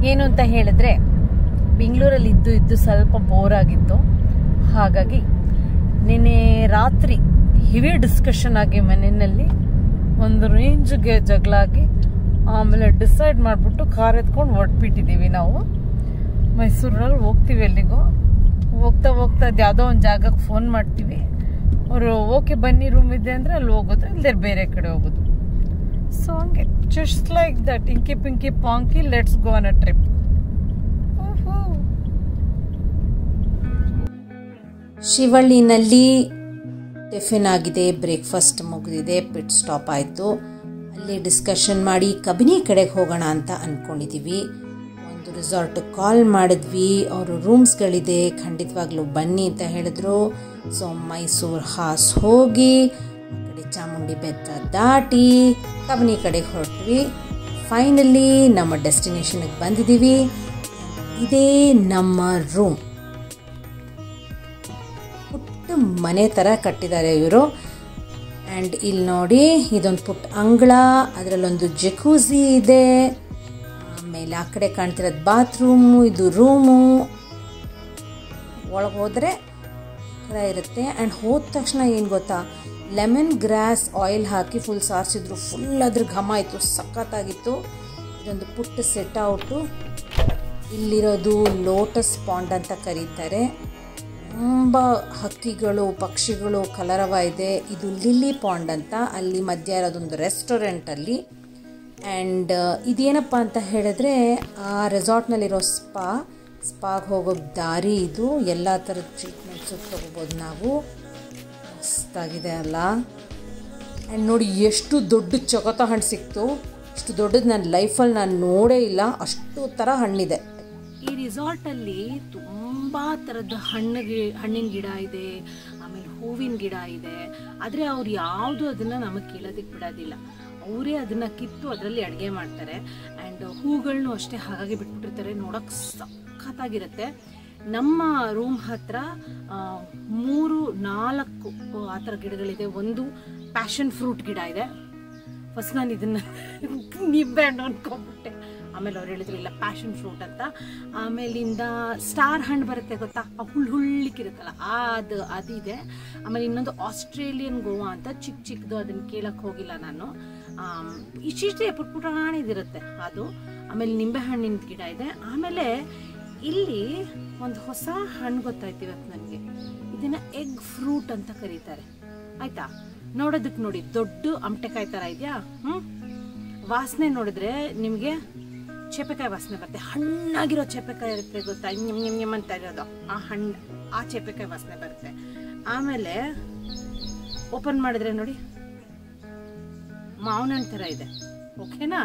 ಏನು ಅಂತ ಹೇಳಿದ್ರೆ ಬೆಂಗಳೂರಲ್ಲಿ ಇದ್ದು ಇದ್ದು ಸ್ವಲ್ಪ ಬೋರ್ ಆಗಿತ್ತು ಹಾಗಾಗಿ ನಿನ್ನೆ ರಾತ್ರಿ ಹೆವಿ ಡಿಸ್ಕಷನ್ ಆಗಿ ಮನೆಯಲ್ಲಿ ಒಂದು ರೇಂಜ್ಗೆ ಜಗಳ ಆಗಿ ಆಮೇಲೆ ಡಿಸೈಡ್ ಮಾಡಿಬಿಟ್ಟು ಕಾರ್ ಎತ್ಕೊಂಡು ಹೊರಟ್ಬಿಟ್ಟಿದ್ದೀವಿ ನಾವು ಮೈಸೂರಲ್ಲಿ ಹೋಗ್ತೀವಿ ಎಲ್ಲಿಗೋ ಹೋಗ್ತಾ ಹೋಗ್ತಾ ಅದು ಯಾವುದೋ ಒಂದು ಜಾಗಕ್ಕೆ ಫೋನ್ ಮಾಡ್ತೀವಿ ಅವರು ಓಕೆ ಬನ್ನಿ ರೂಮ್ ಇದೆ ಅಂದರೆ ಅಲ್ಲಿ ಹೋಗೋದು ಇಲ್ಲದೆ ಬೇರೆ ಕಡೆ ಹೋಗೋದು ಸೊ ಹಂಗೆ just like that inky pinky ponky let's go on a trip ಶಿವಳ್ಳಿನಲ್ಲಿ ಟಿಫಿನ್ ಆಗಿದೆ ಬ್ರೇಕ್ಫಾಸ್ಟ್ ಮುಗಿದಿದೆ ಪಿಟ್ ಸ್ಟಾಪ್ ಆಯಿತು ಅಲ್ಲಿ ಡಿಸ್ಕಷನ್ ಮಾಡಿ ಕಬಿನಿ ಕಡೆಗೆ ಹೋಗೋಣ ಅಂತ ಅಂದ್ಕೊಂಡಿದ್ದೀವಿ ಒಂದು ರಿಸಾರ್ಟ್ ಕಾಲ್ ಮಾಡಿದ್ವಿ ಅವರು ರೂಮ್ಸ್ಗಳಿದೆ ಖಂಡಿತವಾಗ್ಲೂ ಬನ್ನಿ ಅಂತ ಹೇಳಿದ್ರು ಸೊ ಮೈಸೂರು ಹಾಸ್ ಹೋಗಿ ಆ ಕಡೆ ಚಾಮುಂಡಿ ಬೆಟ್ಟ ದಾಟಿ ಕಬಿನಿ ಕಡೆಗೆ ಹೊರಟ್ವಿ ಫೈನಲಿ ನಮ್ಮ ಡೆಸ್ಟಿನೇಷನ್ಗೆ ಬಂದಿದ್ದೀವಿ ಇದೇ ನಮ್ಮ ರೂಮ್ ಪುಟ್ಟ ಮನೆ ಥರ ಕಟ್ಟಿದ್ದಾರೆ ಇವರು ಆ್ಯಂಡ್ ಇಲ್ಲಿ ನೋಡಿ ಇದೊಂದು ಪುಟ್ಟ ಅಂಗಳ ಅದರಲ್ಲೊಂದು ಜಕೂಸಿ ಇದೆ ಆಮೇಲೆ ಆ ಕಡೆ ಕಾಣ್ತಿರೋದು ಬಾತ್ರೂಮು ಇದು ರೂಮು ಒಳಗೆ ಹೋದರೆ ಥರ ಇರುತ್ತೆ ಆ್ಯಂಡ್ ಹೋದ ತಕ್ಷಣ ಏನು ಗೊತ್ತಾ ಲೆಮನ್ ಗ್ರಾಸ್ ಆಯಿಲ್ ಹಾಕಿ ಫುಲ್ ಸಾರಿಸಿದ್ರು ಫುಲ್ ಅದ್ರ ಘಮ ಇತ್ತು ಸಖತ್ತಾಗಿತ್ತು ಇದೊಂದು ಪುಟ್ಟ ಸೆಟ್ ಔಟು ಇಲ್ಲಿರೋದು ಲೋಟಸ್ ಪಾಂಡ್ ಅಂತ ಕರೀತಾರೆ ತುಂಬ ಹಕ್ಕಿಗಳು ಪಕ್ಷಿಗಳು ಕಲರವ ಇದೆ ಇದು ಲಿಲ್ಲಿ ಪಾಂಡ್ ಅಂತ ಅಲ್ಲಿ ಮಧ್ಯ ಇರೋದೊಂದು ರೆಸ್ಟೋರೆಂಟಲ್ಲಿ ಆ್ಯಂಡ್ ಇದೇನಪ್ಪ ಅಂತ ಹೇಳಿದ್ರೆ ಆ ರೆಸಾರ್ಟ್ನಲ್ಲಿರೋ ಸ್ಪಾ ಸ್ಪಾಗೆ ಹೋಗೋ ದಾರಿ ಇದು ಎಲ್ಲ ಥರದ ಟ್ರೀಟ್ಮೆಂಟ್ಸು ತೊಗೋಬೋದು ನಾವು ಮಸ್ತಾಗಿದೆ ಅಲ್ಲ ಆ್ಯಂಡ್ ನೋಡಿ ಎಷ್ಟು ದೊಡ್ಡ ಚೊಕತ ಹಣ್ಣು ಸಿಕ್ತು ಇಷ್ಟು ದೊಡ್ಡದು ನನ್ನ ಲೈಫಲ್ಲಿ ನಾನು ನೋಡೇ ಇಲ್ಲ ಅಷ್ಟು ಥರ ಹಣ್ಣಿದೆ ಈ ರಿಸಾರ್ಟಲ್ಲಿ ತುಂಬ ಥರದ ಹಣ್ಣಿಗೆ ಹಣ್ಣಿನ ಗಿಡ ಇದೆ ಆಮೇಲೆ ಹೂವಿನ ಗಿಡ ಇದೆ ಆದರೆ ಅವ್ರು ಯಾವುದು ಅದನ್ನು ನಮಗೆ ಕೇಳೋದಕ್ಕೆ ಬಿಡೋದಿಲ್ಲ ಅವರೇ ಅದನ್ನು ಕಿತ್ತು ಅದರಲ್ಲಿ ಅಡುಗೆ ಮಾಡ್ತಾರೆ ಆ್ಯಂಡ್ ಹೂಗಳನ್ನೂ ಅಷ್ಟೇ ಹಾಗಾಗಿ ಬಿಟ್ಬಿಟ್ಟಿರ್ತಾರೆ ನೋಡೋಕೆ ಸಖತ್ತಾಗಿರುತ್ತೆ ನಮ್ಮ ರೂಮ್ ಹತ್ರ ಆ, ಮೂರು ನಾಲ್ಕು ಆ ಥರ ಗಿಡಗಳಿದೆ ಒಂದು ಪ್ಯಾಷನ್ ಫ್ರೂಟ್ ಗಿಡ ಇದೆ ಫಸ್ಟ್ ನಾನು ಇದನ್ನ ನಿಂಬೆ ಹಣ್ಣು ಅನ್ಕೊಂಡ್ಬಿಟ್ಟೆ ಆಮೇಲೆ ಅವ್ರು ಹೇಳಿದ್ರು ಇಲ್ಲ ಪ್ಯಾಷನ್ ಫ್ರೂಟ್ ಅಂತ ಆಮೇಲಿಂದ ಸ್ಟಾರ್ ಹಣ್ಣು ಬರುತ್ತೆ ಗೊತ್ತಾ ಆ ಹುಳ್ ಹುಳ್ಳಿಕ್ಕಿರುತ್ತಲ್ಲ ಅದು ಅದಿದೆ ಆಮೇಲೆ ಇನ್ನೊಂದು ಆಸ್ಟ್ರೇಲಿಯನ್ ಗೋವಾ ಅಂತ ಚಿಕ್ಕ ಚಿಕ್ಕದು ಅದನ್ನ ಕೇಳಕ್ ಹೋಗಿಲ್ಲ ನಾನು ಆಮ್, ಇಷ್ಟಿಷ್ಟೇ ಪುಟ್ ಪುಟಾಣಿದಿರುತ್ತೆ ಅದು ಆಮೇಲೆ ನಿಂಬೆ ಹಣ್ಣಿನ ಗಿಡ ಇದೆ ಆಮೇಲೆ ಇಲ್ಲಿ ಒಂದು ಹೊಸ ಹಣ್ಣು ಗೊತ್ತಾಯ್ತು ಇವತ್ತು ನನಗೆ ಇದನ್ನ ಎಗ್ ಫ್ರೂಟ್ ಅಂತ ಕರೀತಾರೆ ಆಯ್ತಾ ನೋಡೋದಕ್ಕೆ ನೋಡಿ ದೊಡ್ಡ ಅಮಟೆಕಾಯಿ ತರ ಇದೆಯಾ ಹ್ಮ್ ವಾಸನೆ ನೋಡಿದ್ರೆ ನಿಮಗೆ ಚೇಪೆಕಾಯಿ ವಾಸನೆ ಬರುತ್ತೆ ಹಣ್ಣಾಗಿರೋ ಚೇಪೆಕಾಯಿ ಇರುತ್ತೆ ಗೊತ್ತಾ ನಿಮ್ ನಿಮ್ ನಿಮ್ ಅಂತ ಇರೋದು ಆ ಹಣ್ಣು ಆ ಚೇಪೆಕಾಯಿ ವಾಸನೆ ಬರುತ್ತೆ ಆಮೇಲೆ ಓಪನ್ ಮಾಡಿದ್ರೆ ನೋಡಿ ಮಾವಿನ ಹಣ್ಣು ಥರ ಇದೆ ಓಕೆನಾ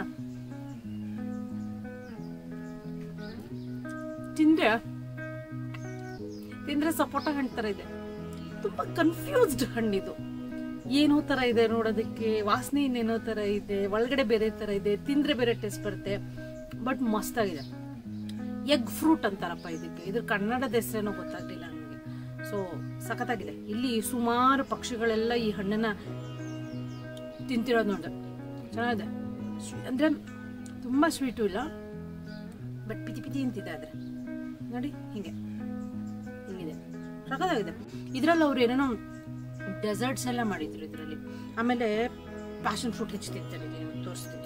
ತಿಂದ್ರೆ ತಿಂದ್ರೆ ಸಪೋಟ ಹಣ್ಣು ಥರ ಇದೆ ತುಂಬಾ ಕನ್ಫ್ಯೂಸ್ಡ್ ಹಣ್ಣಿದು ಏನೋ ತರ ಇದೆ ನೋಡೋದಕ್ಕೆ ವಾಸನೆ ಇನ್ನೇನೋ ತರ ಇದೆ ಒಳಗಡೆ ಬೇರೆ ತರ ಇದೆ ತಿಂದ್ರೆ ಬೇರೆ ಟೇಸ್ಟ್ ಬರುತ್ತೆ ಬಟ್ ಮಸ್ತಾಗಿದೆ ಎಗ್ ಫ್ರೂಟ್ ಅಂತಾರಪ್ಪ ಇದಕ್ಕೆ ಇದ್ರ ಕನ್ನಡದ ಹೆಸರೇನೋ ಗೊತ್ತಾಗ್ಲಿಲ್ಲ ನನಗೆ ಸೊ ಸಖತ್ತಾಗಿದೆ ಇಲ್ಲಿ ಸುಮಾರು ಪಕ್ಷಿಗಳೆಲ್ಲ ಈ ಹಣ್ಣನ್ನ ತಿಂತಿರೋದು ನೋಡಿದೆ ಚೆನ್ನಾಗಿದೆ Sweet- ಅಂದ್ರೆ ತುಂಬಾ ಸ್ವೀಟು ಇಲ್ಲ ಬಟ್ ಪಿತಿ ಪಿತಿ ಅಂತಿದೆ ಆದ್ರೆ ನೋಡಿ ಹಿಂಗೆ ಹಿಂಗಿದೆ ಸಖತ್ತಾಗಿದೆ ಇದ್ರಲ್ಲಿ ಅವ್ರು ಏನೇನೋ ಡೆಸರ್ಟ್ಸ್ ಎಲ್ಲ ಮಾಡಿದ್ರು ಇದರಲ್ಲಿ ಆಮೇಲೆ ಪ್ಯಾಷನ್ ಫ್ರೂಟ್ ಹೆಚ್ಚು ತಿಂತಾರೆ ಇಲ್ಲಿ ತೋರಿಸ್ತೀನಿ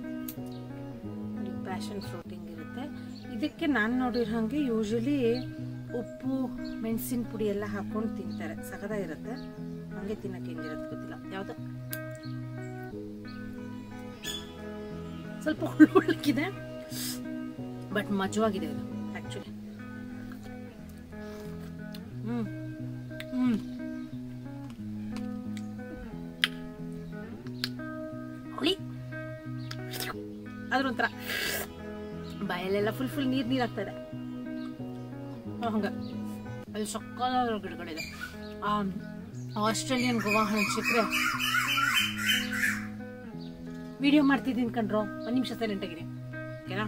ಪ್ಯಾಷನ್ ಫ್ರೂಟ್ ಹಿಂಗಿರುತ್ತೆ ಇದಕ್ಕೆ ನಾನು ನೋಡಿರೋ ಹಾಗೆ ಯೂಶಲಿ ಉಪ್ಪು ಮೆಣಸಿನ ಪುಡಿ ಎಲ್ಲ ಹಾಕೊಂಡು ತಿಂತಾರೆ ಸಖತ್ತಾಗಿರುತ್ತೆ ಹಂಗೆ ತಿನ್ನಕ್ಕೆ ಹೆಂಗಿರುತ್ತೆ ಗೊತ್ತಿಲ್ಲ ಯಾವ್ದು ಸ್ವಲ್ಪ ಹುಳು ಹುಳುಕಿದೆ ಬಟ್ ಮಜವಾಗಿದೆ ಇದು ಆಕ್ಚುಲಿ ಹ್ಮ್ ಹ್ಮ್ ಹುಳಿ ಅದ್ರ ಒಂಥರ ಬಾಯಲ್ಲೆಲ್ಲ ಫುಲ್ ಫುಲ್ ನೀರ್ ನೀರ್ ಆಗ್ತಾ ಇದೆ ಆ, ಹಂಗ ಅಲ್ಲಿ ಸಕ್ಕತ್ತಾಗಿರೋ ಗಿಡಗಳಿದೆ ಆ ಆಸ್ಟ್ರೇಲಿಯನ್ ಗೋವಾ ಹಣ್ಣು ಸಿಕ್ಕರೆ ವಿಡಿಯೋ ಮಾಡ್ತಿದ್ದೀನಿ ಕಣ್ರೋ ಒಂದು ನಿಮಿಷ ಸೈಲೆಂಟ್ ಆಗಿರಿ ಓಕೆನಾ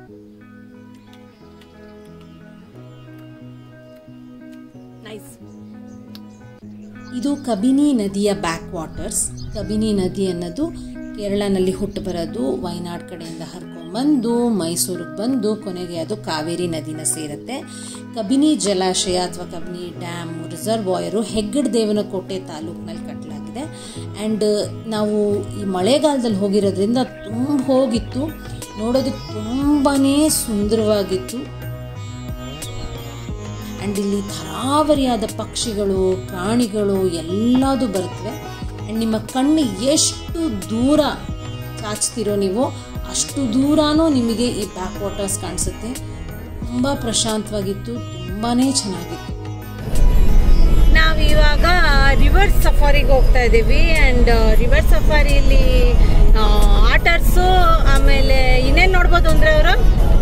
ನೈಸ್ ಇದು ಕಬಿನಿ ನದಿಯ ಬ್ಯಾಕ್ ವಾಟರ್ಸ್ ಕಬಿನಿ ನದಿ ಅನ್ನೋದು ಕೇರಳನಲ್ಲಿ ಹುಟ್ಟು ಬರೋದು ವಯನಾಡ್ ಕಡೆಯಿಂದ ಹರ್ಕೊಂಡ್ಬಂದು ಮೈಸೂರಿಗೆ ಬಂದು ಕೊನೆಗೆ ಅದು ಕಾವೇರಿ ನದಿನ ಸೇರುತ್ತೆ ಕಬಿನಿ ಜಲಾಶಯ ಅಥವಾ ಕಬಿನಿ ಡ್ಯಾಮ್ ರಿಸರ್ವಾಯರು ಹೆಗ್ಗಡ ದೇವನಕೋಟೆ ತಾಲೂಕಿನಲ್ಲಿ ಕಟ್ಟಲಾಗಿದೆ ಆ್ಯಂಡ್ ನಾವು ಈ ಮಳೆಗಾಲದಲ್ಲಿ ಹೋಗಿರೋದ್ರಿಂದ ತುಂಬ ಹೋಗಿತ್ತು ನೋಡೋದಕ್ಕೆ ತುಂಬಾ ಸುಂದರವಾಗಿತ್ತು ಆ್ಯಂಡ್ ಇಲ್ಲಿ ಥರಾವರಿಯಾದ ಪಕ್ಷಿಗಳು ಪ್ರಾಣಿಗಳು ಎಲ್ಲದೂ ಬರ್ತವೆ ಆ್ಯಂಡ್ ನಿಮ್ಮ ಕಣ್ಣು ಎಷ್ಟು ದೂರ ಚಾಚ್ತಿರೋ ನೀವು ಅಷ್ಟು ದೂರನೂ ನಿಮಗೆ ಈ ಬ್ಯಾಕ್ ವಾಟರ್ಸ್ ಕಾಣಿಸುತ್ತೆ ತುಂಬ ಪ್ರಶಾಂತವಾಗಿತ್ತು ತುಂಬಾ ಚೆನ್ನಾಗಿತ್ತು ನಾವು ಇವಾಗ ರಿವರ್ ಸಫಾರಿಗೆ ಹೋಗ್ತಾ ಇದ್ದೀವಿ ಆ್ಯಂಡ್ ರಿವರ್ ಸಫಾರಿಯಲ್ಲಿ ಆಟರ್ಸು ಆಮೇಲೆ ಇನ್ನೇನು ನೋಡ್ಬೋದು ಅಂದ್ರೆ ಅವರು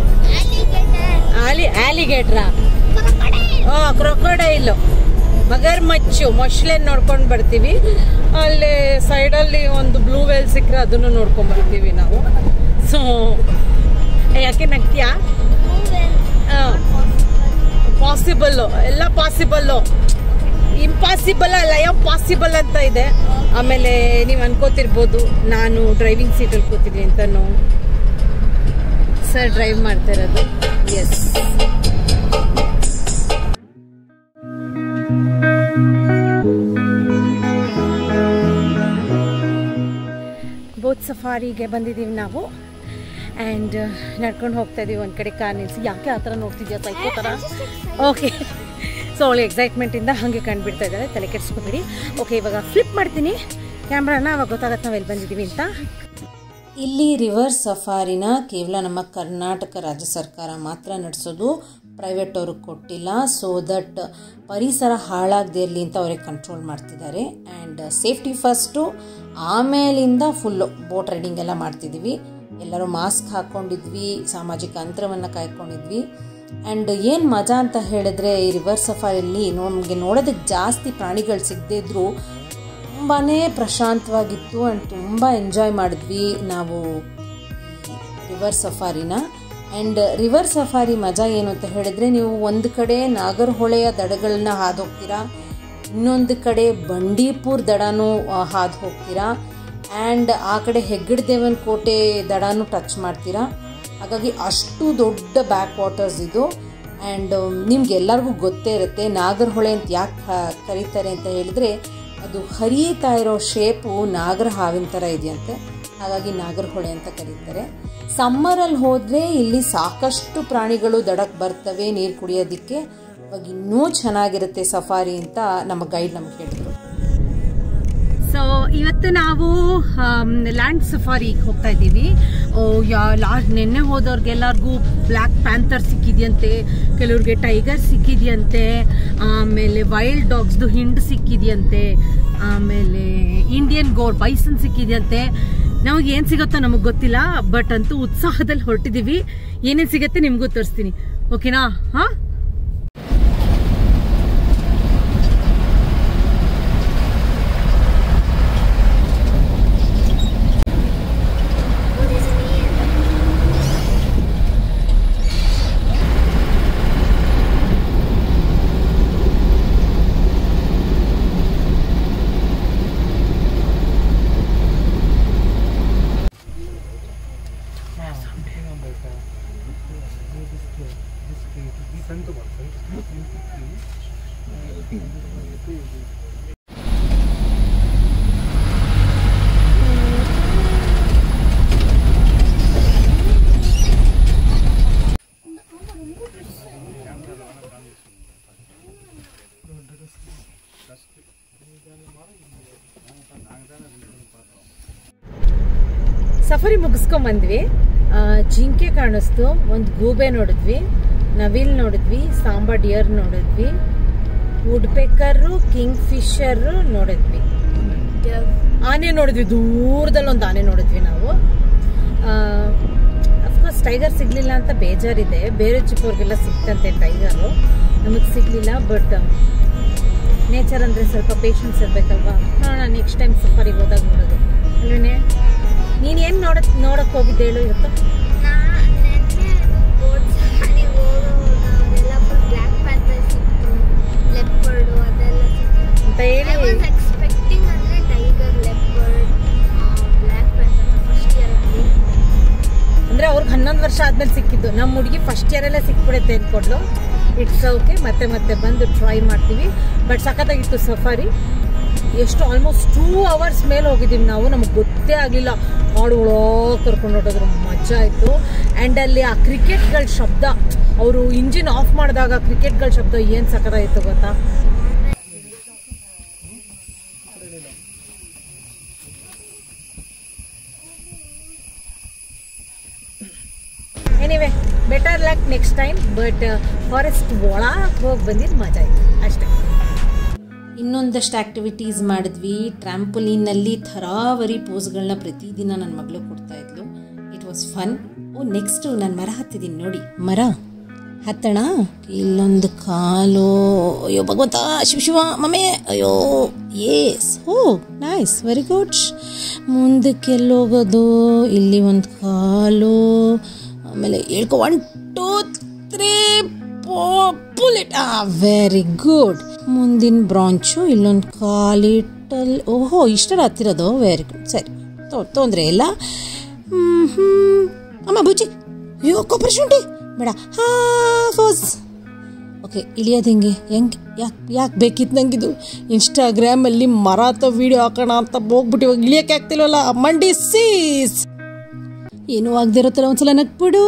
ಆಲಿ ಆಲಿಗೇಟ್ರಾ ಹಾಂ ಕ್ರೊಕೊಡೈಲು ಮಗರ್ ಮಚ್ಚು ಮೊಶ್ಲೆನ್ ನೋಡ್ಕೊಂಡು ಬರ್ತೀವಿ ಅಲ್ಲಿ ಸೈಡಲ್ಲಿ ಒಂದು ಬ್ಲೂ ವೇಲ್ ಸಿಕ್ಕರೆ ಅದನ್ನು ನೋಡ್ಕೊಂಡು ಬರ್ತೀವಿ ನಾವು ಸೊ ಯಾಕೆ ನಗ್ತೀಯಾ ಪಾಸಿಬಲ್ಲು ಎಲ್ಲ ಪಾಸಿಬಲ್ಲು ಇಂಪಾಸಿಬಲ್ ಅಲ್ಲ ಯಾವ ಪಾಸಿಬಲ್ ಅಂತ ಇದೆ ಆಮೇಲೆ ನೀವು ಅನ್ಕೋತಿರ್ಬೋದು ನಾನು ಡ್ರೈವಿಂಗ್ ಸೀಟಲ್ಲಿ ಕೂತಿದ್ದೀನಿ ಅಂತನೂ ಸರ್ ಡ್ರೈವ್ ಮಾಡ್ತಾ ಇರೋದು ಎಸ್ ಬೋತ್ ಸಫಾರಿಗೆ ಬಂದಿದ್ದೀವಿ ನಾವು ಆ್ಯಂಡ್ ನಡ್ಕೊಂಡು ಹೋಗ್ತಾ ಇದೀವಿ ಒಂದು ಕಡೆ ಕಾರ್ ನಿಲ್ಸಿ ಯಾಕೆ ಆ ಥರ ನೋಡ್ತಿದ್ಯಾ ಸೈಕೋ ಥರ ಓಕೆ ಸೊ ಅವಳು ಎಕ್ಸೈಟ್ಮೆಂಟಿಂದ ಹಾಗೆ ಕಂಡುಬಿಡ್ತಾ ಇದ್ದಾಳೆ ತಲೆ ಕೆಡಿಸ್ಕೊಬೇಡಿ ಓಕೆ ಇವಾಗ ಫ್ಲಿಪ್ ಮಾಡ್ತೀನಿ ಕ್ಯಾಮ್ರಾನ ಅವಾಗ ಗೊತ್ತಾಗತ್ತೆ ನಾವು ಎಲ್ಲಿ ಬಂದಿದ್ದೀವಿ ಅಂತ ಇಲ್ಲಿ ರಿವರ್ ಸಫಾರಿನ ಕೇವಲ ನಮ್ಮ ಕರ್ನಾಟಕ ರಾಜ್ಯ ಸರ್ಕಾರ ಮಾತ್ರ ನಡೆಸೋದು ಪ್ರೈವೇಟ್ ಅವ್ರಿಗೆ ಕೊಟ್ಟಿಲ್ಲ ಸೊ ದಟ್ ಪರಿಸರ ಹಾಳಾಗದೇ ಇರಲಿ ಅಂತ ಅವ್ರಿಗೆ ಕಂಟ್ರೋಲ್ ಮಾಡ್ತಿದ್ದಾರೆ ಆ್ಯಂಡ್ ಸೇಫ್ಟಿ ಫಸ್ಟು ಆಮೇಲಿಂದ ಫುಲ್ಲು ಬೋಟ್ ರೈಡಿಂಗ್ ಎಲ್ಲ ಮಾಡ್ತಿದ್ದೀವಿ ಎಲ್ಲರೂ ಮಾಸ್ಕ್ ಹಾಕ್ಕೊಂಡಿದ್ವಿ ಸಾಮಾಜಿಕ ಅಂತರವನ್ನು ಕಾಯ್ಕೊಂಡಿದ್ವಿ ಆ್ಯಂಡ್ ಏನು ಮಜಾ ಅಂತ ಹೇಳಿದ್ರೆ ಈ ರಿವರ್ ಸಫಾರಿಯಲ್ಲಿ ನಮಗೆ ನೋಡೋದಕ್ಕೆ ಜಾಸ್ತಿ ಪ್ರಾಣಿಗಳು ಸಿಗದೇ ಇದ್ದರೂ ತುಂಬಾ ಪ್ರಶಾಂತವಾಗಿತ್ತು ಆ್ಯಂಡ್ ತುಂಬ ಎಂಜಾಯ್ ಮಾಡಿದ್ವಿ ನಾವು ರಿವರ್ ಸಫಾರಿನ ಆ್ಯಂಡ್ ರಿವರ್ ಸಫಾರಿ ಮಜಾ ಏನು ಅಂತ ಹೇಳಿದ್ರೆ ನೀವು ಒಂದು ಕಡೆ ನಾಗರಹೊಳೆಯ ದಡಗಳನ್ನ ಹಾದು ಹೋಗ್ತೀರಾ ಇನ್ನೊಂದು ಕಡೆ ಬಂಡೀಪುರ್ ದಡನೂ ಹಾದು ಹೋಗ್ತೀರಾ ಆ್ಯಂಡ್ ಆ ಕಡೆ ಹೆಗ್ಗಡದೇವನ ಕೋಟೆ ದಡನೂ ಟಚ್ ಮಾಡ್ತೀರಾ ಹಾಗಾಗಿ ಅಷ್ಟು ದೊಡ್ಡ ಬ್ಯಾಕ್ ವಾಟರ್ಸ್ ಇದು ಆ್ಯಂಡ್ ನಿಮ್ಗೆ ಎಲ್ಲರಿಗೂ ಗೊತ್ತೇ ಇರುತ್ತೆ ನಾಗರಹೊಳೆ ಅಂತ ಯಾಕೆ ಕರೀತಾರೆ ಅಂತ ಹೇಳಿದ್ರೆ ಅದು ಹರಿಯುತ್ತಾ ಇರೋ ಶೇಪು ನಾಗರ ಹಾವಿನ ಥರ ಇದೆಯಂತೆ ಹಾಗಾಗಿ ನಾಗರಹೊಳೆ ಅಂತ ಕರೀತಾರೆ ಸಮ್ಮರಲ್ಲಿ ಹೋದರೆ ಇಲ್ಲಿ ಸಾಕಷ್ಟು ಪ್ರಾಣಿಗಳು ದಡಕ್ಕೆ ಬರ್ತವೆ ನೀರು ಕುಡಿಯೋದಕ್ಕೆ ಇವಾಗ ಇನ್ನೂ ಚೆನ್ನಾಗಿರುತ್ತೆ ಸಫಾರಿ ಅಂತ ನಮ್ಮ ಗೈಡ್ ನಮ್ಗೆ ಹೇಳಿದ್ರು ಸೊ ಇವತ್ತು ನಾವು ಲ್ಯಾಂಡ್ ಸಫಾರಿಗೆ ಹೋಗ್ತಾ ಇದ್ದೀವಿ ಲಾಸ್ಟ್ ನಿನ್ನೆ ಹೋದವ್ರಿಗೆಲ್ಲರಿಗೂ ಬ್ಲ್ಯಾಕ್ ಪ್ಯಾಂಥರ್ ಸಿಕ್ಕಿದ್ಯಂತೆ ಕೆಲವ್ರಿಗೆ ಟೈಗರ್ ಸಿಕ್ಕಿದ್ಯಂತೆ ಆಮೇಲೆ ವೈಲ್ಡ್ ಡಾಗ್ಸ್ದು ಹಿಂಡ್ ಸಿಕ್ಕಿದ್ಯಂತೆ ಆಮೇಲೆ ಇಂಡಿಯನ್ ಗೋಡ್ ಬೈಸನ್ ಸಿಕ್ಕಿದ್ಯಂತೆ ನಮಗೆ ಏನು ಸಿಗುತ್ತೋ ನಮಗೆ ಗೊತ್ತಿಲ್ಲ ಬಟ್ ಅಂತೂ ಉತ್ಸಾಹದಲ್ಲಿ ಹೊರಟಿದ್ದೀವಿ ಏನೇನು ಸಿಗುತ್ತೆ ನಿಮಗೂ ತೋರಿಸ್ತೀನಿ ಓಕೆನಾ ಹಾಂ ಸಫಾರಿ ಮುಗಿಸ್ಕೊಂಬಂದ್ವಿ ಆ, ಜಿಂಕೆ ಕಾಣಿಸ್ತು ಒಂದು ಗೂಬೆ ನೋಡಿದ್ವಿ ನವಿಲ್ ನೋಡಿದ್ವಿ ಸಾಂಬಾ ಡಿಯರ್ ನೋಡಿದ್ವಿ ವುಡ್ ಪೆಕ್ಕರು ಕಿಂಗ್ ಫಿಶರ್ ನೋಡಿದ್ವಿ ಆನೆ ನೋಡಿದ್ವಿ ದೂರದಲ್ಲಿ ಒಂದು ಆನೆ ನೋಡಿದ್ವಿ ನಾವು ಅಫ್ಕೋರ್ಸ್ ಟೈಗರ್ ಸಿಗ್ಲಿಲ್ಲ ಅಂತ ಬೇಜಾರಿದೆ ಬೇರೆ ಚಿಕ್ಕವ್ರಿಗೆಲ್ಲ ಸಿಕ್ತಂತೆ ಟೈಗರು ನಮಗೆ ಸಿಗ್ಲಿಲ್ಲ ಬಟ್ ನೇಚರ್ ಅಂದರೆ ಸ್ವಲ್ಪ ಪೇಷನ್ಸ್ ಇರಬೇಕಲ್ವಾ ನೋಡೋಣ ನೆಕ್ಸ್ಟ್ ಟೈಮ್ ಸಫಾರಿಗೆ ಹೋದಾಗ ನೋಡೋದು ಅಲ್ವೇನೆ ನೀನು ಏನು ನೋಡಕ್ ನೋಡಕ್ ಹೋಗಿದ್ದೆ ಹೇಳು ಇವತ್ತು ಅಂತ ಹೇಳಿ ಎಕ್ಸ್ಪೆಕ್ಟಿಂಗ್ ಅಂದ್ರೆ ಟೈಗರ್ ಲೆಪರ್ಡ್ ಬ್ಲ್ಯಾಕ್ ಪ್ಯಾಂಥರ್ ಆದ್ಮೇಲೆ ಸಿಕ್ಕಿದ್ದು ನಮ್ಮ ಹುಡುಗಿ ಫಸ್ಟ್ ಇಯರಲ್ಲೇ ಸಿಕ್ಬಿಡುತ್ತೆ ಅಂದ್ಕೊಂಡ್ಲು ಇಟ್ಸ್ ಓಕೆ ಮತ್ತೆ ಮತ್ತೆ ಬಂದು ಟ್ರೈ ಮಾಡ್ತೀವಿ ಬಟ್ ಸಖತ್ತಾಗಿತ್ತು ಸಫಾರಿ ಎಷ್ಟು ಆಲ್ಮೋಸ್ಟ್ ಟೂ ಅವರ್ಸ್ ಮೇಲೆ ಹೋಗಿದ್ದೀವಿ ನಾವು ನಮಗೆ ಗೊತ್ತೇ ಆಗಲಿಲ್ಲ ಹಾಡುಗಳೋ ಕರ್ಕೊಂಡು ಹೊಟ್ಟೋದ್ರು ಮಜಾ ಆಯಿತು ಆ್ಯಂಡ್ ಅಲ್ಲಿ ಆ ಕ್ರಿಕೆಟ್ಗಳ ಶಬ್ದ ಅವರು ಇಂಜಿನ್ ಆಫ್ ಮಾಡಿದಾಗ ಕ್ರಿಕೆಟ್ಗಳ ಶಬ್ದ ಏನು ಸಖತ್ತಾಗಿತ್ತು ಗೊತ್ತಾ anyway better luck next time but forest ಒಳಗೆ ಹೋಗಿ ಬಂದಿದ್ದು ಮಜಾ ಆಯಿತು ಅಷ್ಟೇ ಇನ್ನೊಂದಷ್ಟು ಆ್ಯಕ್ಟಿವಿಟೀಸ್ ಮಾಡಿದ್ವಿ ಟ್ರ್ಯಾಂಪೊಲಿನಲ್ಲಿ ಥರಾವರಿ ಪೋಸ್ಗಳನ್ನ ಪ್ರತಿದಿನ ನನ್ನ ಮಗಳು ಕೊಡ್ತಾ ಇದ್ಲು it was fun oh next ನಾನು ಮರ ಹತ್ತಿದ್ದೀನಿ ನೋಡಿ ಮರ ಹತ್ತಣ ಇಲ್ಲೊಂದು ಕಾಲು ಅಯ್ಯೋ ಭಗವಂತ ಶಿವ ಶಿವ ಮಮ್ಮೆ ಅಯ್ಯೋ yes oh nice very good ಮುಂದಕ್ಕೆ ಎಲ್ಲೋಗೋದು ಇಲ್ಲಿ ಒಂದು ಕಾಲು ಆಮೇಲೆ ಹೇಳ್ಕೊ ಒನ್ ಟೂ ತ್ರೀ ಪುಲಿಟ್ ಆ ವೆರಿ ಗುಡ್ ಮುಂದಿನ ಬ್ರಾಂಚು ಇಲ್ಲೊಂದು ಕಾಲಿಟಲ್ ಓಹೋ ಇಷ್ಟರ ಹತ್ತಿರೋದು ವೆರಿ ಗುಡ್ ಸರಿ ತೊಂದರೆ ಇಲ್ಲ ಹ್ಮ್, ಹ್ಮ್. ಅಮ್ಮ ಬುಚ್ಚಿ ಅಯ್ಯೋ ಕೊಬ್ಬರಿ ಶುಂಠಿ ಬೇಡ ಹಾ ಫೋಸ್ ಓಕೆ ಇಳಿಯೋದು ಹೆಂಗೆ ಹೆಂಗೆ ಯಾಕೆ ಯಾಕೆ ಬೇಕಿತ್ತು ನಂಗಿದು ಇನ್ಸ್ಟಾಗ್ರಾಮಲ್ಲಿ ಮರ ಅಥವಾ ವೀಡಿಯೋ ಹಾಕೋಣ ಅಂತ ಹೋಗ್ಬಿಟ್ಟು ಇವಾಗ ಇಳಿಯೋಕೆ ಆಗ್ತಿಲ್ವಲ್ಲ ಮಂಡಿ ಸೀಸ್ ಏನೂ ಆಗದಿರುತ್ತಲ್ಲ ಒಂದ್ಸಲ ನಕ್ಬಿಡು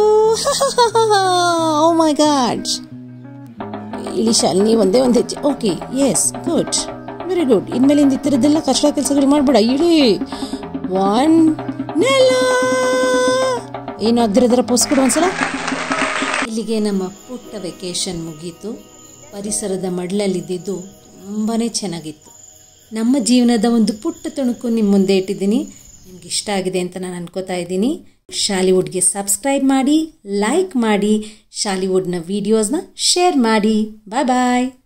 ಓ ಮೈ ಗಾಡ್ ಇಳಿ ಶಾಲಿನಿ ಒಂದೇ ಒಂದು ಹೆಜ್ಜೆ okay yes good very good ಇನ್ಮೇಲಿಂದ ಈ ಥರದ್ದೆಲ್ಲ ಕಷ್ಟ ಕೆಲಸಗಳು ಮಾಡ್ಬೇಡ ಇಳಿ ಒನ್ ನೆಲ ಏನು ಆಗದಿರೋದರ ಪೋಸ್ಟ್ ಕೊಡು ಒಂದ್ಸಲ ಇಲ್ಲಿಗೆ ನಮ್ಮ ಪುಟ್ಟ ವೆಕೇಶನ್ ಮುಗೀತು ಪರಿಸರದ ಮಡ್ಲಲ್ಲಿದ್ದಿದ್ದು ತುಂಬಾ ಚೆನ್ನಾಗಿತ್ತು ನಮ್ಮ ಜೀವನದ ಒಂದು ಪುಟ್ಟ ತುಣುಕು ನಿಮ್ಮ ಮುಂದೆ ಇಟ್ಟಿದ್ದೀನಿ ನಿಮ್ಗೆ ಇಷ್ಟ ಆಗಿದೆ ಅಂತ ನಾನು ಅನ್ಕೋತಾ ಇದ್ದೀನಿ ಶಾಲಿವುಡ್ಗೆ ಸಬ್ಸ್ಕ್ರೈಬ್ ಮಾಡಿ ಲೈಕ್ ಮಾಡಿ ಶಾಲಿವುಡ್ನ ವೀಡಿಯೋಸ್ನ ಶೇರ್ ಮಾಡಿ ಬಾಯ್ ಬಾಯ್